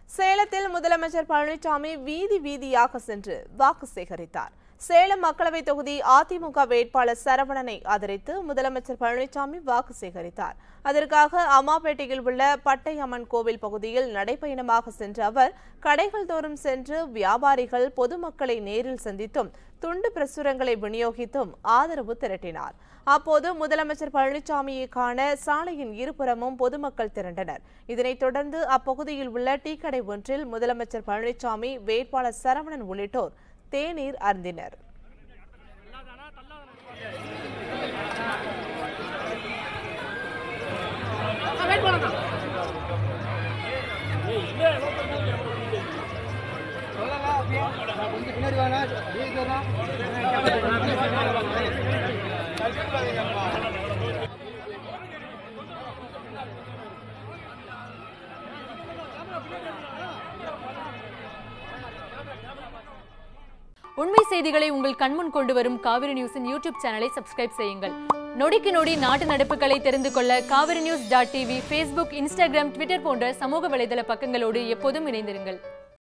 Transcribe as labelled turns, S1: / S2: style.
S1: சேலத்தில் முதலமைச்சர் பழனிசாமி வீதி வீதியாக சென்று வாக்கு சேகரித்தார் சேலம் மக்களவை தொகுதி அதிமுக வேட்பாளர் சரவணனை ஆதரித்து முதலமைச்சர் பழனிசாமி வாக்கு சேகரித்தார் அதற்காக அம்மாப்பேட்டையில் உள்ள பட்டையம்மன் கோவில் பகுதியில் நடைபயணமாக சென்ற அவர் கடைகள் தோறும் சென்று வியாபாரிகள் பொதுமக்களை நேரில் சந்தித்தும் துண்டு பிரசுரங்களை விநியோகித்தும் ஆதரவு திரட்டினார் அப்போது முதலமைச்சர் பழனிசாமியை காண சாலையின் இருபுறமும் பொதுமக்கள் திரண்டனர் இதனைத் தொடர்ந்து அப்பகுதியில் உள்ள டீ கடை ஒன்றில் முதலமைச்சர் பழனிசாமி வேட்பாளர் சரவணன் உள்ளிட்டோர் தேநீர் அருந்தினர்
S2: பின்னாடி வாங்க
S3: உண்மை செய்திகளை உங்கள் கண்முன் கொண்டு வரும் காவிரி நியூஸின் யூடியூப் சேனலை சப்ஸ்கிரைப் செய்யுங்கள் நொடிக்கு நொடி நாட்டு நடப்புகளை தெரிந்து கொள்ள Kaveri news dot TV Facebook Instagram Twitter போன்ற சமூக வலைதள பக்கங்களோடு எப்போதும் இணைந்திருங்கள்